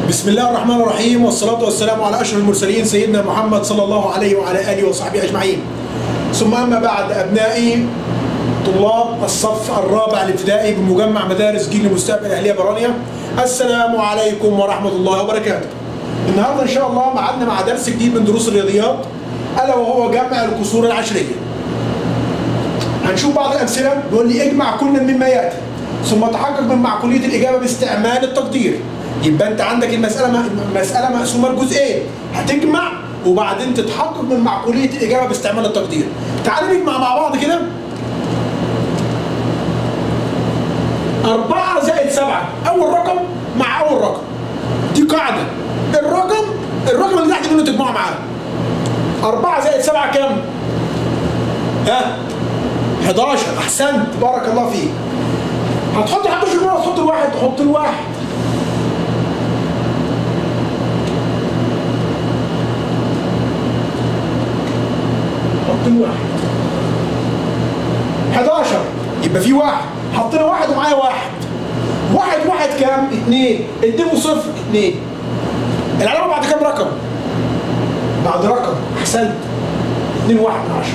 بسم الله الرحمن الرحيم والصلاة والسلام على أشرف المرسلين سيدنا محمد صلى الله عليه وعلى آله وصحبه أجمعين ثم أما بعد أبنائي طلاب الصف الرابع الابتدائي بمجمع مدارس جيل المستقبل الأهلية برانيا السلام عليكم ورحمة الله وبركاته النهاردة إن شاء الله معادنا مع درس جديد من دروس الرياضيات ألا وهو جمع الكسور العشرية هنشوف بعض الأمثلة بيقول لي اجمع كل مما يأتي ثم تحقق من معقولية الإجابة باستعمال التقدير يبقى أنت عندك المسألة مسألة مقسومة لجزئين هتجمع وبعدين تتحقق من معقولية الإجابة باستعمال التقدير تعالوا نجمع مع بعض كده أربعة زائد سبعة أول رقم مع أول رقم دي قاعدة الرقم الرقم اللي تحت منه تجمعه معاه أربعة زائد سبعة كام؟ ها 11 أحسنت بارك الله فيك هتحط 11 مرة تحط الواحد تحط الواحد حط الواحد 11 يبقى في واحد حطينا واحد ومعايا واحد واحد واحد كام؟ اثنين اتنين وصفر اثنين العلامة بعد كام رقم؟ بعد رقم احسنت اثنين واحد من عشرة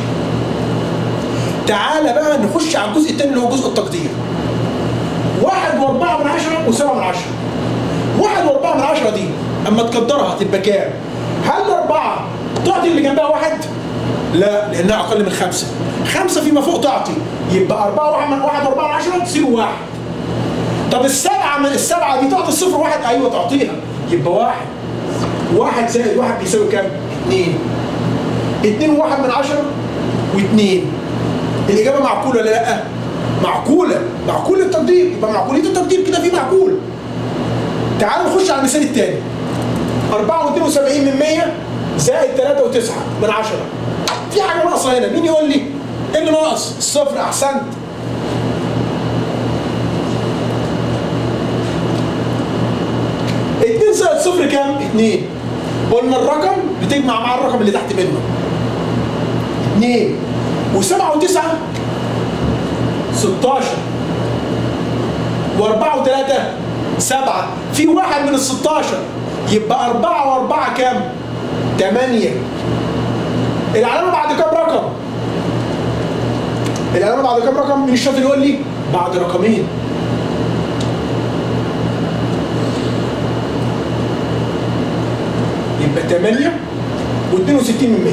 تعالى بقى نخش على الجزء الثاني اللي هو جزء التقدير واحد واربعة من عشرة وسبعة من عشرة واحد واربعة من عشرة دي اما تقدرها هتبقى كام؟ هل الاربعة تعطي اللي جنبها واحد؟ لا لانها اقل من خمسة خمسة فيما فوق تعطي يبقى أربعة واحد من واحد واربعة من عشرة تصير واحد طب السبعة من السبعة دي تعطي الصفر واحد ايوه تعطيها يبقى واحد واحد زائد واحد بيساوي كام؟ اتنين اتنين وواحد من عشرة واتنين الإجابة معقولة ولا لأ؟ معقولة معقول التقدير يبقى معقولية التقدير كده في معقول تعالوا نخش على المثال الثاني 4 من 100 زائد 3 و9 من 10 في حاجة ناقصة هنا مين يقول لي؟ ايه اللي ناقص؟ الصفر أحسنت اتنين زائد صفر كام؟ اتنين قلنا الرقم بتجمع مع الرقم اللي تحت منه اتنين وسبعة وتسعة ستاشر واربعة وتلاتة سبعة في واحد من الستاشر يبقى أربعة وأربعة كام؟ تمانية العلامة بعد كام رقم؟ العلامة بعد كام رقم؟ مين الشاطر يقول لي؟ بعد رقمين يبقى 8 و62 من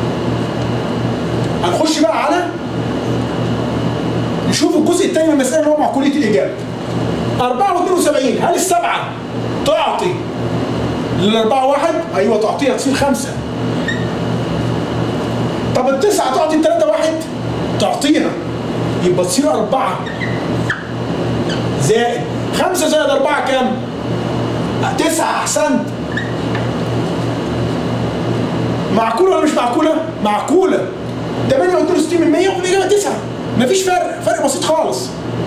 100 هنخش بقى على نشوف الجزء الثاني من المسألة اللي هو معقولية الإجابة 4 و72 هل السبعة تعطي للأربعة واحد؟ أيوه تعطيها تصير خمسة طب التسعة تعطي الثلاثة واحد؟ تعطيها يبقى تصير أربعة زائد خمسة زائد أربعة كام؟ تسعة أحسنت معقولة ولا مش معقولة؟ معقولة 68 من 100 والإجابة 9 مفيش فرق فرق بسيط خالص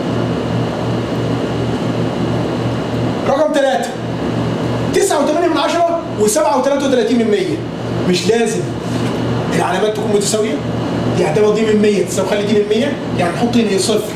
رقم 3 9 و8 من 10 و7 و33 من 100 مش لازم العلامات تكون متساوية يعني ده دي من 100 تساوي خلي دي من 100 يعني نحط هنا صفر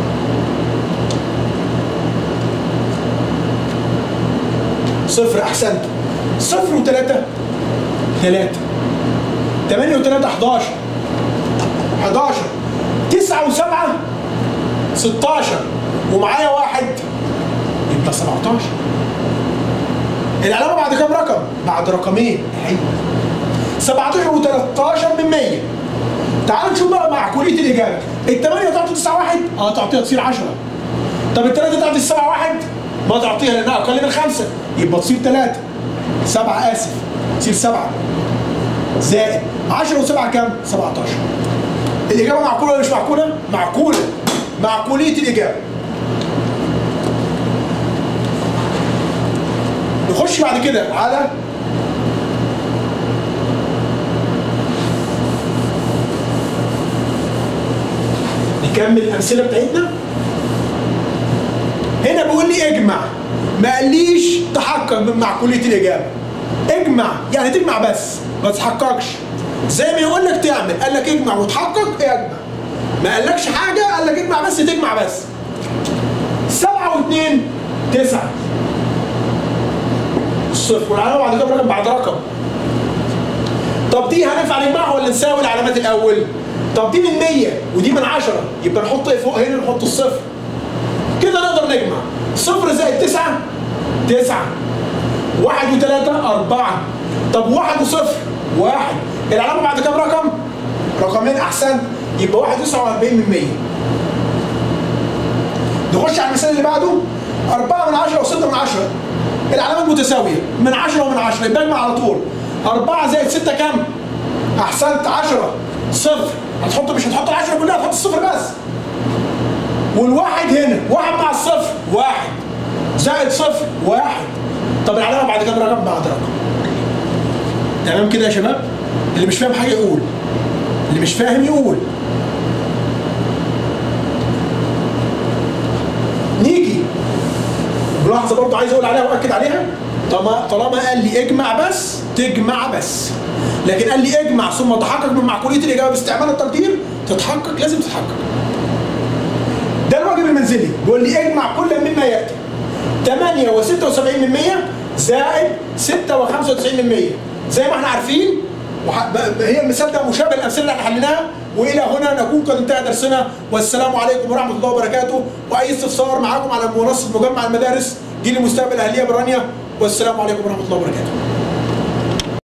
صفر أحسنت صفر وثلاثة ثلاثة 8 و3 11 11 9 و7 16 ومعايا واحد يبقى 17 العلامة بعد كام رقم؟ بعد رقمين ايوه 17 و13 من 100 تعالوا نشوف بقى معقولية الإجابة الثمانية تعطي 9 واحد؟ اه تعطيها تصير 10 طب الثلاثة تعطي 7 واحد؟ ما تعطيها لأنها أقل من خمسة يبقى تصير 3 7 آسف تصير 7 زائد 10 و7 كام؟ 17 الإجابة معقولة ولا مش معقولة؟ معقولة معقولية الإجابة نخش بعد كده على نكمل الأمثلة بتاعتنا هنا بيقول لي اجمع ما قاليش تحقق من معقولية الإجابة اجمع يعني تجمع بس ما تحققش زي ما يقول لك تعمل قال لك اجمع وتحقق اجمع ما قالكش حاجة قال لك اجمع بس تجمع بس سبعة واثنين تسعة صفر والعلامه بعد كام رقم بعد رقم طب دي هننفع نجمعها ولا نساوي العلامات الاول طب دي من 100 ودي من 10 يبقى نحط ايه فوق هنا نحط الصفر كده نقدر نجمع صفر زائد 9 9 واحد وثلاثة أربعة طب واحد وصفر واحد العلامة بعد كام رقم؟ رقمين أحسن يبقى واحد تسعة وأربعين من مية نخش على المثال اللي بعده أربعة من عشرة وستة من عشرة العلامات متساوية من عشرة ومن عشرة يبقى اجمع على طول أربعة زائد ستة كام؟ أحسنت عشرة صفر هتحط مش هتحط العشرة كلها هتحط الصفر بس والواحد هنا واحد مع الصفر واحد زائد صفر واحد طب العلامة بعد كام رقم؟ بعد رقم تمام كده يا شباب؟ اللي مش فاهم حاجة يقول اللي مش فاهم يقول نيجي ملاحظة برضو عايز اقول عليها واكد عليها طالما طالما قال لي اجمع بس تجمع بس لكن قال لي اجمع ثم تحقق من معقولية الإجابة باستعمال التقدير تتحقق لازم تتحقق ده الواجب المنزلي بيقول لي اجمع كل مما ياتي 8 و76 من 100 زائد 6 و95 من 100 زي ما احنا عارفين وح- ب- هي المثال ده مشابه للامثله اللي احنا حليناها والى هنا نكون قد انتهى درسنا والسلام عليكم ورحمه الله وبركاته واي استفسار معاكم على منصه مجمع المدارس جيل المستقبل اهليه برانيا والسلام عليكم ورحمه الله وبركاته